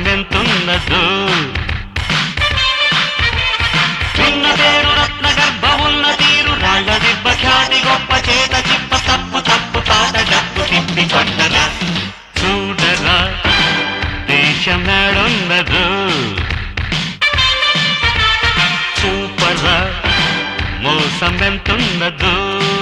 మోసం ఎంతున్నదో చిన్న పేరు రత్న గర్భమున్న తీరు రాళ్ళ దిబ్బ ఖ్యాతి గొప్ప చేత చిప్ప తప్పు తప్పు తాట డప్పు తిప్పి కొట్టరా చూడరా దేశం నాడున్నదు చూపరా మోసం ఎంతున్నదో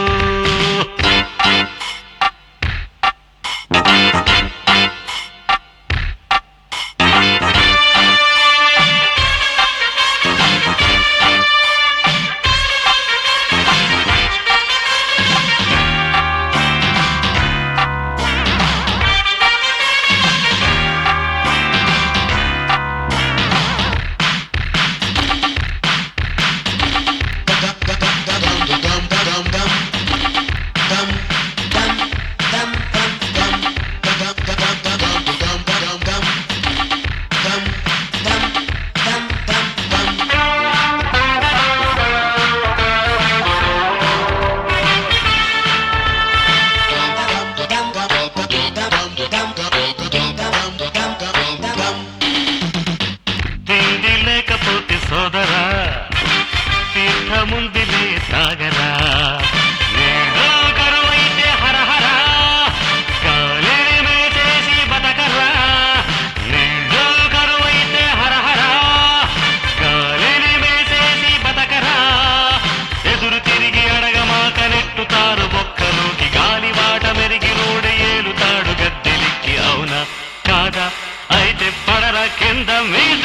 తిండి లేకపోతే సోదరా తీర్థముందిలే సాగరా నేడు కరువైతే హరహరా గాలిని మేచేసి బతకరా నేడు కరువైతే హరహరా గాలిని మేచేసి బతకరా ఎదురు తిరిగి అడగమాక నెట్టుతారు బొక్కలోకి గాలి వాట మెరిగి రోడి ఏలుతాడు గద్దెలిక్కి అవునా కాదా అయితే పడర కింద మీద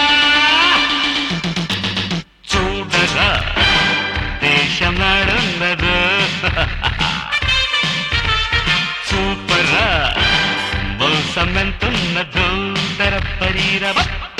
చూడగా దేశం నాడున్నదు సూపరా మోసం ఎంతున్నదో ధర పరీరవ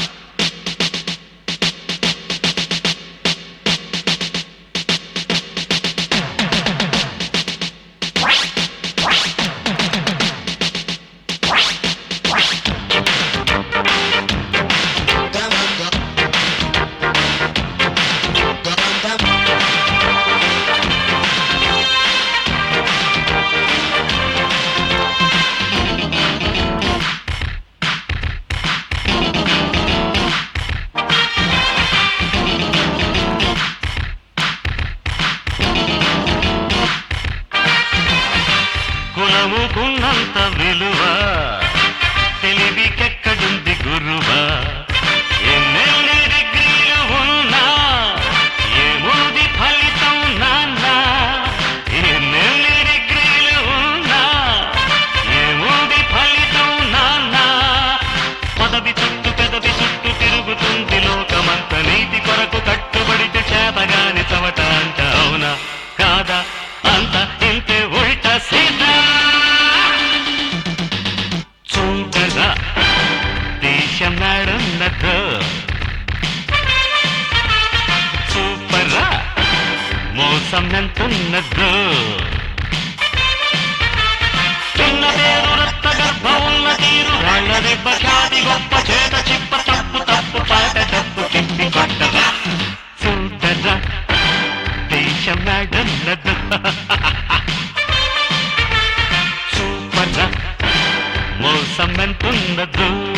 కులముకున్నంత విలువ తెలివికెక్కడుంది గురువా ఎన్నెన్ని డిగ్రీలు ఉన్నా ఏముంది ఫలితం నాన్న ఎన్నెన్ని డిగ్రీలు ఉన్నా ఏముంది ఫలితం నాన్న పదవి చుట్టూ పెదవి చుట్టూ తిరుగుతుంది లోకమంత నీతి కొరకు కట్టుబడితే చేతగాని చవట అంట అవునా కాదా అంత ఇంతే ఉల్ట సీదా చూడగా దేశం నాడున్నదో సూపరా మోసం ఎంతున్నదో చిన్న పేరు రక్త గర్భమున్న తీరు రాళ్ళ దెబ్బ ఖ్యాతి గొప్ప చేత చిప్ప తప్పు తప్పు పాట తప్పు తిప్పి కొట్టరా చూడరా దేశం నాడున్నదు సూపరా మోసం ఎంతున్నదో